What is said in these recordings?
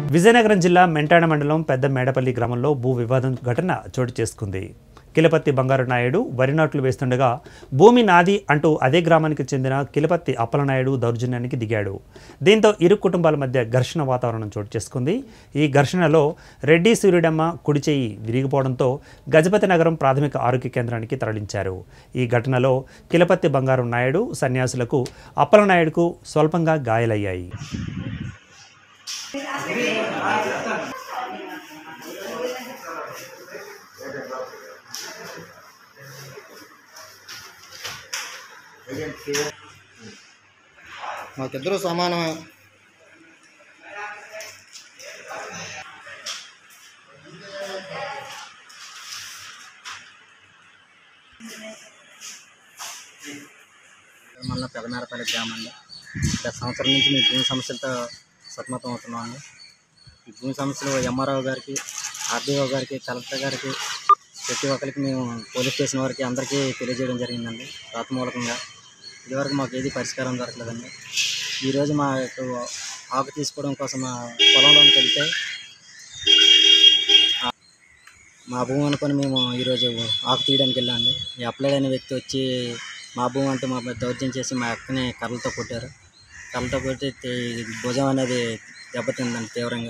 విజయనగరం జిల్లా మెంటాడ మండలం పెద్ద మేడపల్లి గ్రామంలో భూ వివాదం ఘటన చోటు చేసుకుంది కిలపత్తి బంగారు నాయుడు వరి నాట్లు వేస్తుండగా భూమి నాది అంటూ అదే గ్రామానికి చెందిన కిలపత్తి అప్పలనాయుడు దౌర్జన్యానికి దిగాడు దీంతో ఇరు కుటుంబాల మధ్య ఘర్షణ వాతావరణం చోటు చేసుకుంది ఈ ఘర్షణలో రెడ్డి సూర్యుడమ్మ కుడి చేయి విరిగిపోవడంతో గజపతి నగరం ప్రాథమిక ఆరోగ్య కేంద్రానికి తరలించారు ఈ ఘటనలో కిలపత్తి బంగారు నాయుడు సన్యాసులకు అప్పలనాయుడుకు స్వల్పంగా గాయాలయ్యాయి మాకిద్దరు సమానమే మన పెదమేరపల్లి గ్రామంలో గత సంవత్సరం నుంచి మీ భూమి సమస్యలతో సతమతం అవుతున్నాం అండి ఈ భూమి సమస్యలు ఎంఆర్ఓ గారికి ఆర్డీఓ గారికి కలెక్టర్ గారికి ప్రతి ఒక్కరికి మేము పోలీస్ స్టేషన్ వారికి అందరికీ తెలియజేయడం జరిగిందండి ప్రాథమూలకంగా ఇదివరకు మాకు ఏది పరిష్కారం దొరకలేదండి ఈరోజు మా యొక్క ఆకు తీసుకోవడం కోసం మా పొలంలోకి వెళ్తే ఆ- మా భూమి అనుకొని మేము ఈరోజు ఆకు తీయడానికి వెళ్ళామండి ఈ అప్లైడ్ అనే వ్యక్తి వచ్చి మా భూమి అంటూ మా మీద దౌర్జన్యం చేసి మా అక్కని కర్రలతో కొట్టారు కర్రలతో కొట్టి తే- భుజం అనేది దెబ్బతిందండి తీవ్రంగా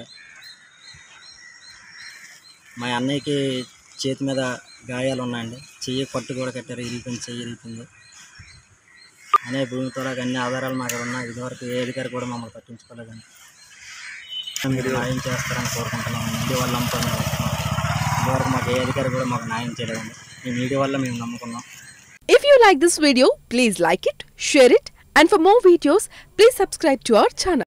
మా అన్నయ్యకి చేతి మీద గాయాలు ఉన్నాయండి చెయ్యి పట్టు కూడా కట్టారు ఇరిగిపోయింది చెయ్యి ఇరిగిపోయింది అనే భూమితో అన్ని ఆధారాలు మా దగ్గర ఉన్నాయి ఇదివరకు ఏ అధికారి కూడా మమ్మల్ని పట్టించుకోలేదండి మీరు న్యాయం చేస్తారని కోరుకుంటున్నాం మీడియా వల్ల నమ్ముకొని వస్తున్నాం ఇదివరకు మాకు ఏ అధికారి కూడా మాకు న్యాయం చేయలేదండి ఈ మీడియా వల్ల మేము నమ్ముకున్నాం If you like this video, please like it, share it, and for more videos, please subscribe to our channel.